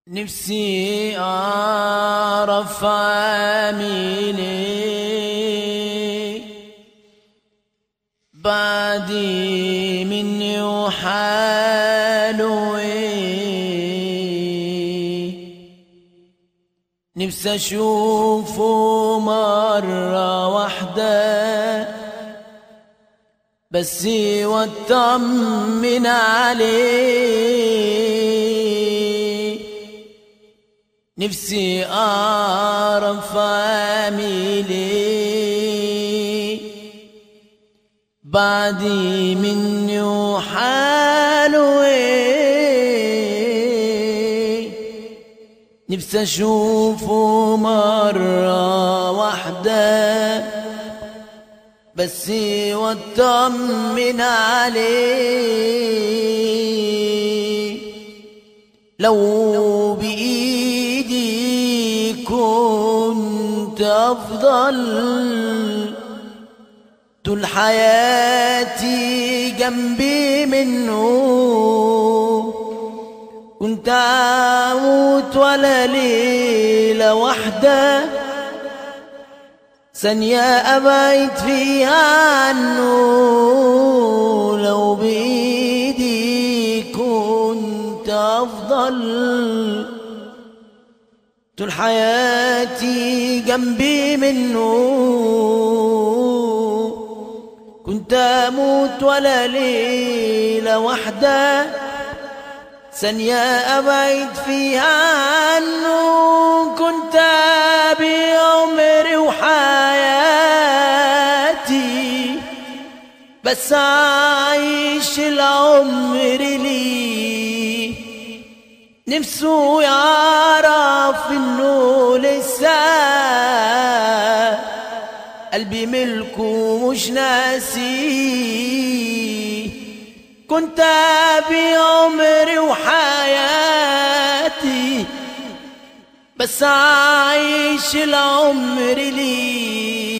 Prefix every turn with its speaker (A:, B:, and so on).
A: نفسي أعرف عاملي بعدي مني وحالوي نفسي أشوفه مرة واحدة بس واطمن عليه نفسي أعرف عاملي بعدي مني وحاله ايه نفسي أشوفه مرة واحدة بس واطمن عليه لو بإيدي كنت أفضل طول حياتي جنبي منه كنت أموت ولا ليلة واحدة ثانية أبعد فيها عنه لو بإيدي كنت أفضل طول حياتي جنبي منه كنت أموت ولا ليلة واحدة ثانية أبعد فيها عنه كنت بعمري وحياتي بس عايش العمر لي نفسه يعرف انه لسه قلبي ملكه مش ناسي كنت بعمري وحياتي بس عايش العمر لي